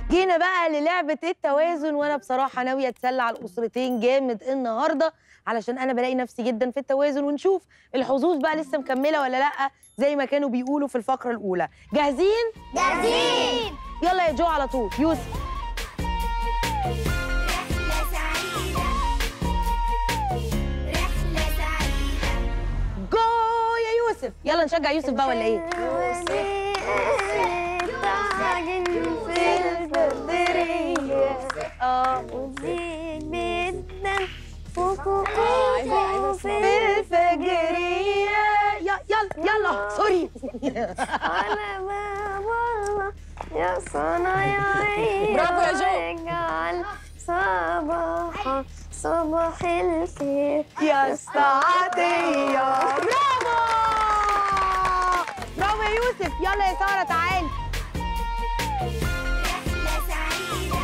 جينا بقى للعبة التوازن وانا بصراحة ناوية اتسلى على الاسرتين جامد النهاردة علشان انا بلاقي نفسي جدا في التوازن ونشوف الحظوظ بقى لسه مكملة ولا لا زي ما كانوا بيقولوا في الفقرة الاولى جاهزين؟ جاهزين يلا يا جو على طول يوسف رحلة سعيدة رحلة سعيدة جو يا يوسف يلا نشجع يوسف بقى ولا ايه؟ اه في الفجرية يا- يلا يلا سوري برافو يا جو. جو صباح صباح الخير يا استعطية برافو برافو يا يوسف يلا يا سارة تعالي رحلة سعيدة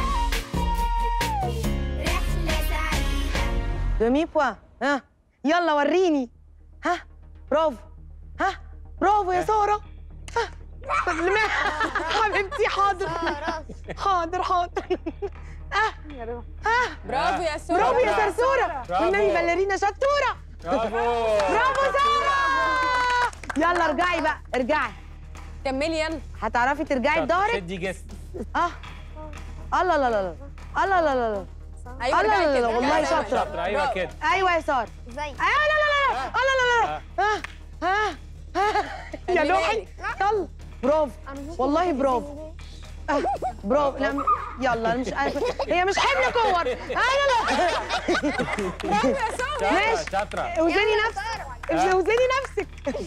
رحلة سعيدة دومي بوا ها يلا وريني ها برافو ها برافو يا سارة ها طب لما حبيبتي حاضر حاضر حاضر اه اه برافو يا سوري برافو يا سرسورة برافو. والنبي باليرينا شطورة برافو برافو سارة يلا ارجعي بقى ارجعي كملي يلا هتعرفي ترجعي بضهرك شدي جسم اه الله لا لا لا الله لا لا لا ايوه الله لا ارجعي لا كده والله ارجعي زي ما شاطرة. هي. شاطرة ايوه كده ايوه يا سارة زي ايوه لا لا لا لا الله لا لا لا ها ها ها يا خلي لوحي بالك. يلا برافو والله برافو آه، برافو لا م- يلا انا مش عارفه هي مش حمل كور ايوه لا شاطرة ماشي. شاطرة اوزني نفسك اوزني نفسك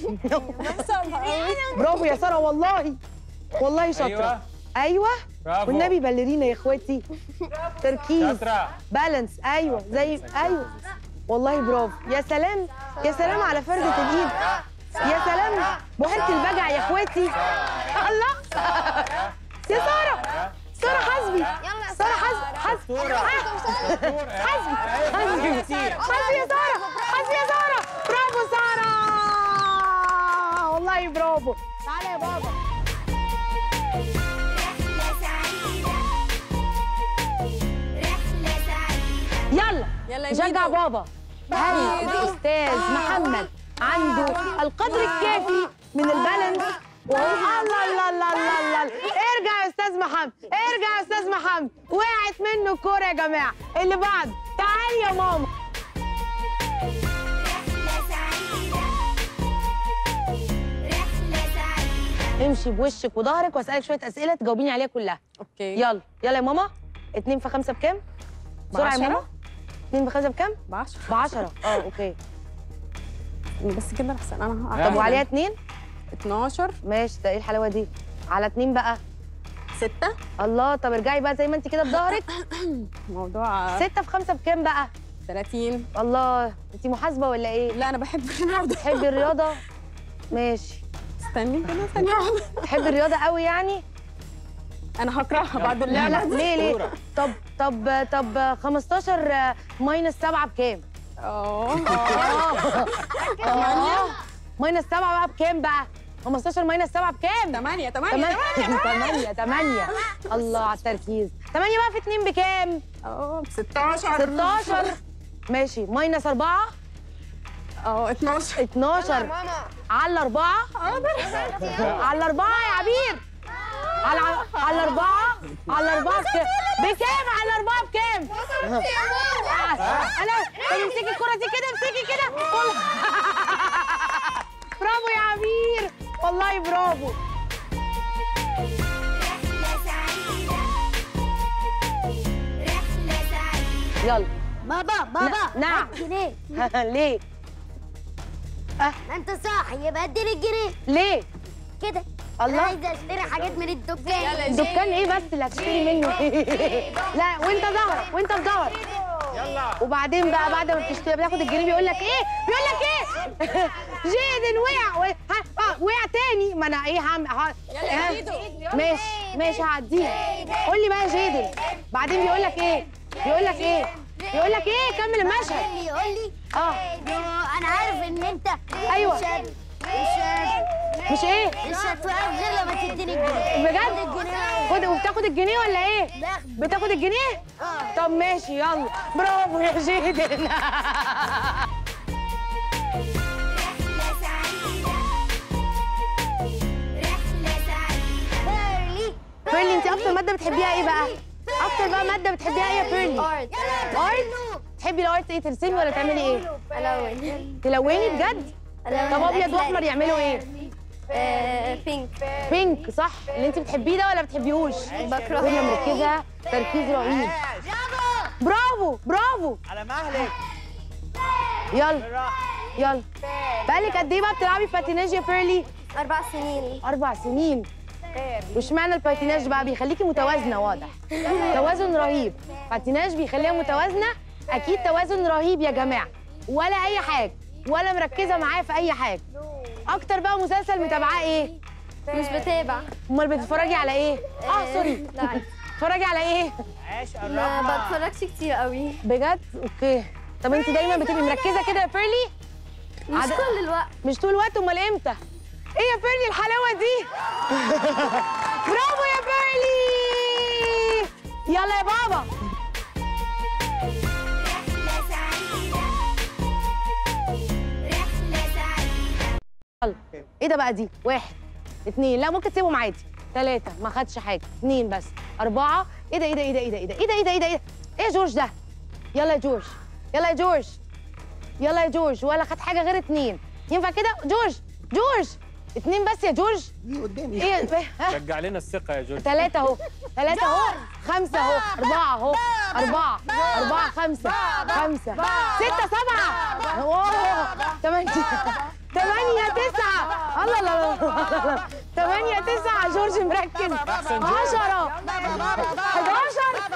برافو يا ساره والله والله شاطره أيوة. ايوه برافو. والنبي باليرينا يا اخواتي تركيز شاطرة بالانس ايوه زي ايوه والله برافو يا سلام يا سلام على فردة الايد يا سلام بحيرة البجع يا اخواتي الله يا سارة سارة حسبي سارة حسبي حسبي شطورة شطورة حسبي حسبي حسبي حسبي يا سارة حسبي يا سارة برافو سارة والله برافو تعالى يا بابا رحلة سعيدة رحلة سعيدة يلا يلا يا نشجع ميدو. بابا هل الاستاذ محمد عنده القدر الكافي من البالانس وهو الله الله الله الله الله ارجع يا استاذ محمد ارجع يا استاذ محمد وقعت منه الكوره يا جماعه اللي بعد تعالي يا ماما رحلة سعيدة رحلة سعيدة امشي بوشك وظهرك واسالك شويه اسئله تجاوبيني عليها كلها اوكي يلا يلا يا ماما اتنين في خمسة بكام؟ بسرعة يا بعشرة. ماما اتنين في خمسة بكام؟ ب 10 ب 10 اه اوكي بس كده احسن انا طب طب هعتبر وعليها اتنين؟ 12 ماشي ده ايه الحلاوة دي؟ على اتنين بقى 6 الله طب ارجعي بقى زي ما انت كده بظهرك موضوع ستة في خمسة بكام بقى؟ 30 الله انت محاسبة ولا ايه؟ لا انا بحب الرياضه تحبي الرياضة؟ ماشي استني كده ثانيه واحده تحبي الرياضة قوي يعني؟ انا هكرهها بعد لا لا اللعبه ليه ليه؟ أسطورة. طب طب طب 15 ماينس 7 بكام؟ اه اه ماينس 7 بقى بكام بقى؟ 15 ماينس 7 بكام؟ 8 8 8 8 8 الله على التركيز 8 بقى في 2 بكام؟ اه ب 16 16 ماشي ماينس 4 اه 12 12 على الأربعة على الأربعة يا عبير على على الأربعة على الأربعة بكام؟ بكام على الأربعة بكام؟ أنا طب امسكي الكرة دي كده امسكي كده والله برافو يا عبير والله برافو رحلة سعيدة رحلة سعيدة يلا بابا بابا نعم. هات جنيه ليه؟ ما انت صاحي يبقى اديني الجنيه ليه؟ كده انا الله عايزه اشتري حاجات من الدكان يلا يا دكان ايه بس اللي هتشتري منه لا وانت ظهرك وانت في ظهرك يلا وبعدين بقى بعد ما بتشتري بتاخد الجنيه بيقول لك ايه بيقول لك ايه جيدن وقع و- ها آه، وقع تاني ما انا ايه هعمل ه- يلا يا ها؟ ميدو. ماشي ماشي هعديها قول لي بقى يا جيدن بعدين بيقول لك ايه بيقول لك ايه بيقول لك ايه كمل المشهد يقول لي يقول لي اه "يو، انا عارف ان انت أيوة. مش هت- مش هت- مش ايه مش هتوقف غير لما تديني الجنيه بجد خد وبتاخد الجنيه ولا ايه باخد. بتاخد الجنيه طب ماشي يلا برافو يا جيدن رحلة سعيدة رحلة سعيدة بيرلي بيرلي انت اكتر ماده بتحبيها ايه بقى اكتر بقى ماده بتحبيها ايه يا بيرلي ارت ارت تحبي الارت ايه ترسمي ولا تعملي ايه الون تلوني بجد طب ابيض واحمر يعملوا ايه بينك بينك صح اللي انت بتحبيه ده ولا بتحبيهوش بكره كلها مركزه تركيز رهيب برافو برافو على مهلك يلا بالراحه يلا بقالك قد ايه بقى بتلعبي باتيناج يا بيرلي اربع سنين اربع سنين واشمعنى الباتيناج بقى بيخليكي متوازنه واضح توازن رهيب باتيناج بيخليها متوازنه اكيد توازن رهيب يا جماعه ولا اي حاجه ولا مركزه معاه في اي حاجه اكتر بقى مسلسل متابعاه ايه مش بتابع امال بتتفرجي على ايه اه سوري لا عادي. بتتفرجي على ايه عاش ما قربنا بتفرجش كتير قوي بجد اوكي طب انت دايما بتبقي مركزه كده يا بيرلي مش عد- كل الوقت مش طول الوقت امال امتى ايه يا بيرلي الحلاوه دي برافو يا بيرلي يلا يا بابا رحلة سعيدة رحلة سعيدة يلا ايه ده بقى دي واحد اتنين لا ممكن تسيبهم عادي ثلاثة ما خدش حاجة اتنين بس أربعة ايه ده ايه ده ايه ده ايه ده ايه ده ايه ده ايه ده ايه ده ايه ايه يا جورج ده يلا يا جورج يلا يا جورج يلا يا جورج ولا خد حاجة غير اتنين ينفع كده جورج جورج اتنين بس يا جورج قدامي ايه ها رجع لنا الثقة يا جورج ثلاثة اهو ثلاثة اهو خمسة اهو أربعة اهو أربعة أربعة خمسة خمسة ستة سبعة أوه ثمانية ثمانية تسعة الله الله الله ثمانية تسعة جورج مركز عشرة 11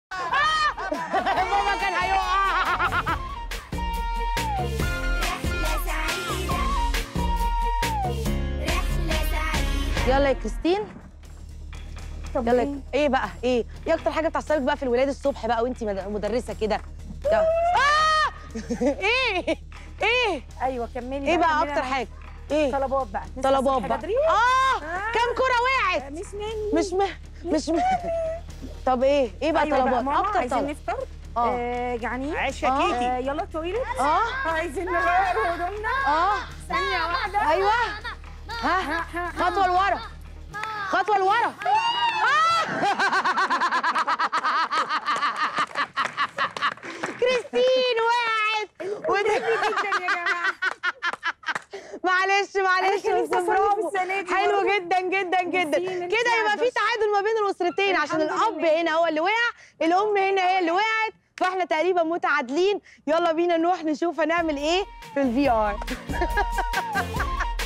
بابا كان هيقع رحلة سعيدة رحلة سعيدة يلا يا كريستين يلا يا- ايه بقى ايه ايه اكتر حاجه بتعصبك بقى في الولاد الصبح بقى وانت مد- مدرسه كده يلا. آه! ايه ايه ايوه كملي ايه بقى كملي اكتر معاكي. حاجه ايه طلبات بقى نسمع طلبات الصبح بقى بدري اه كام كره وقعت مش مني مش م... مش م... طب ايه ايه بقى ايوه بقى طلبات ماما اكتر عايزين طلب نفطر اه. آه، جعانين عاش يا آه. كيكي آه، يلا التويلت اه عايزين نغير هدومنا اه ثانية واحدة ايوه ها خطوه لورا خطوه لورا كريستين وقعت وده جدا يا جماعة معلش معلش كان بس نفسي أصلي في برافو السنة دي حلو برضه. جدا جدا جدا نسينا كده نسينا يبقى في بس. تعادل ما بين الاسرتين عشان الحمد الاب لله. هنا هو اللي وقع الام هنا هي اللي وقعت فاحنا تقريبا متعادلين يلا بينا نروح نشوف هنعمل ايه في الفي ار